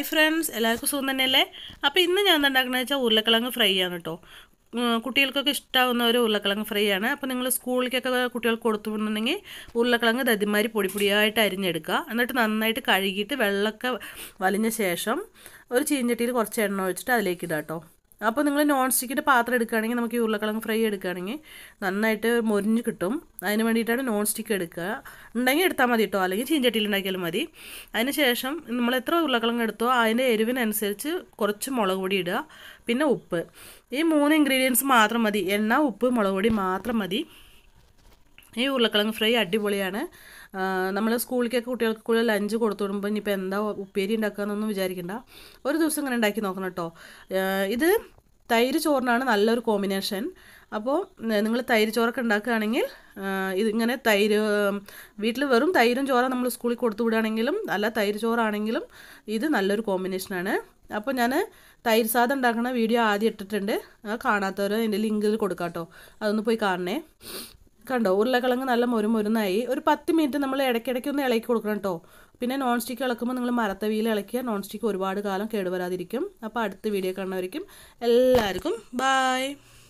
hi friends എല്ലാവർക്കും സുഖം തന്നെയല്ലേ അപ്പോൾ ഇന്ന് ഞാൻ ഉണ്ടാക്കുന്നത് വെച്ചാൽ ഉരുളക്കിഴങ്ങ് ഫ്രൈ ആണ് കേട്ടോ ഉം, കുട്ടികൾക്കൊക്കെ ഇഷ്ടമാവുന്ന ഒരു ഉരുളക്കിഴങ്ങ് ഫ്രൈ ആണ് അപ്പോൾ നിങ്ങൾ സ്കൂളിലേക്കൊക്കെ കുട്ടികൾക്ക് കൊടുത്തു വിടണമെങ്കിൽ ഉരുളക്കിഴങ്ങ് ദതിമാരി പൊടി പൊടിയായിട്ട് അരിഞ്ഞെടുക്കുക എന്നിട്ട് നന്നായിട്ട് കഴുകിയിട്ട് വെള്ളമൊക്കെ വലിഞ്ഞ ശേഷം ഒരു ചീഞ്ചട്ടിയിൽ കുറച്ച് എണ്ണ ഒഴിച്ചിട്ട് അതിലേക്ക് ഇടാം കേട്ടോ അപ്പോൾ നിങ്ങൾ നോൺ സ്റ്റിക്കിൻ്റെ പാത്രം എടുക്കുകയാണെങ്കിൽ നമുക്ക് ഈ ഉരുളക്കിഴങ്ങ് ഫ്രൈ എടുക്കുകയാണെങ്കിൽ നന്നായിട്ട് മൊരിഞ്ഞ് കിട്ടും അതിന് വേണ്ടിയിട്ടാണ് നോൺ സ്റ്റിക്ക് എടുക്കുക ഉണ്ടെങ്കിൽ എടുത്താൽ മതി കേട്ടോ അല്ലെങ്കിൽ ചീഞ്ചട്ടിയിൽ ഉണ്ടാക്കിയാലും മതി അതിന് ശേഷം നമ്മൾ എത്ര ഉരുളക്കിഴങ്ങ് എടുത്തോ അതിൻ്റെ എരിവിനനുസരിച്ച് കുറച്ച് മുളക് പൊടി ഇടുക പിന്നെ ഉപ്പ് ഈ മൂന്ന് ഇൻഗ്രീഡിയൻസ് മാത്രം മതി എണ്ണ ഉപ്പ് മുളക് പൊടി മാത്രം മതി ഈ ഉരുളക്കിഴങ്ങ് ഫ്രൈ അടിപൊളിയാണ് നമ്മൾ സ്കൂളിലേക്കൊക്കെ കുട്ടികൾക്ക് കൂടുതൽ ലഞ്ച് കൊടുത്തു വിടുമ്പോൾ ഇനിയിപ്പോൾ എന്താ ഉപ്പേരി ഉണ്ടാക്കാമെന്നൊന്നും വിചാരിക്കണ്ട ഒരു ദിവസം ഇങ്ങനെ ഉണ്ടാക്കി നോക്കണം കേട്ടോ ഇത് തൈര് ചോറിനാണ് നല്ലൊരു കോമ്പിനേഷൻ അപ്പോൾ നിങ്ങൾ തൈര് ചോറൊക്കെ ഉണ്ടാക്കുകയാണെങ്കിൽ ഇതിങ്ങനെ തൈര് വീട്ടിൽ വെറും തൈരും ചോറ നമ്മൾ സ്കൂളിൽ കൊടുത്തു വിടുകയാണെങ്കിലും അല്ല തൈര് ചോറാണെങ്കിലും ഇത് നല്ലൊരു കോമ്പിനേഷനാണ് അപ്പോൾ ഞാൻ തൈര് സാദം ഉണ്ടാക്കുന്ന വീഡിയോ ആദ്യം ഇട്ടിട്ടുണ്ട് അത് കാണാത്തവർ എൻ്റെ ലിങ്കിൽ കൊടുക്കാം കേട്ടോ അതൊന്ന് പോയി കാണണേ കണ്ടോ ഉരുളക്കിഴങ്ങ് നല്ല മൊരുമൊരുന്നായി ഒരു പത്ത് മിനിറ്റ് നമ്മൾ ഇടയ്ക്കിടയ്ക്ക് ഒന്ന് ഇളക്കി കൊടുക്കണം കേട്ടോ പിന്നെ നോൺ സ്റ്റിക്ക് ഇളക്കുമ്പോൾ നിങ്ങൾ മരത്തവിയിൽ ഇളക്കിയാൽ നോൺ സ്റ്റിക്ക് ഒരുപാട് കാലം കേടുവരാതിരിക്കും അപ്പോൾ അടുത്ത വീഡിയോ കാണുന്നവരിക്കും എല്ലാവർക്കും ബായ്